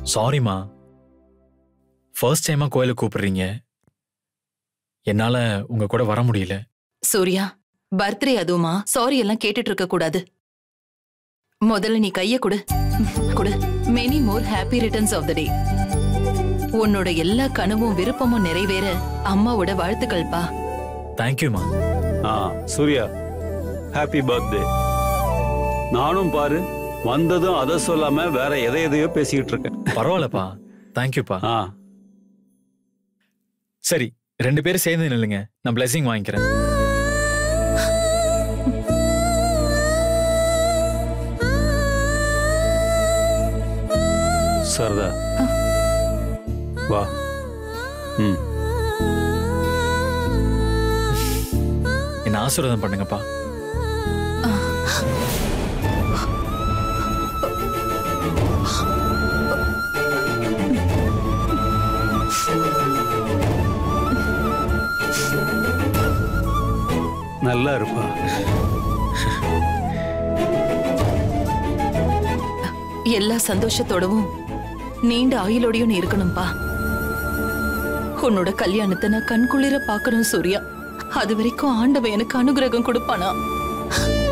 சாரிம்மா ஃபர்ஸ்ட் டைமா கோயிலுக்கு கூப்பிடுறீங்க என்னால உங்க கூட வர முடியல சூர்யா பர்த்டே அதுவுமா சாரி எல்லாம் கேட்டுட்டு இருக்க கூடாது முதல்ல நீ கைய கொடு கொடு many more happy returns of the day உன்னோட எல்லா கனவும் விருப்பமும் நிறைவேற அம்மாவோட வாழ்த்துக்கள்ப்பா தேங்க்யூமா ஆ சூர்யா ஹாப்பி பர்த்டே நானும் பாரு வந்ததும் அதை சொல்லாம வேற எதை எதையோ பேசிக்கிட்டு இருக்கேன் பரவாயில்லப்பா தேங்க்யூப்பா ஆ சரி ரெண்டு பேரும் சேர்ந்து நில்லுங்க நான் blessing வாங்கிக்கிறேன் சரதா வா ம் என்ன ஆசீர்வாதம் பண்ணுங்கப்பா நல்லா இருப்பா எல்லா சந்தோஷத்தோடவும் நீண்ட ஆயுளோடையும் நீ இருக்கணும்பா உன்னோட கல்யாணத்தை நான் கண்குளிர பார்க்கணும் சூர்யா அது வரைக்கும் ஆண்டவன் எனக்கு அனுகிரகம் கொடுப்பானா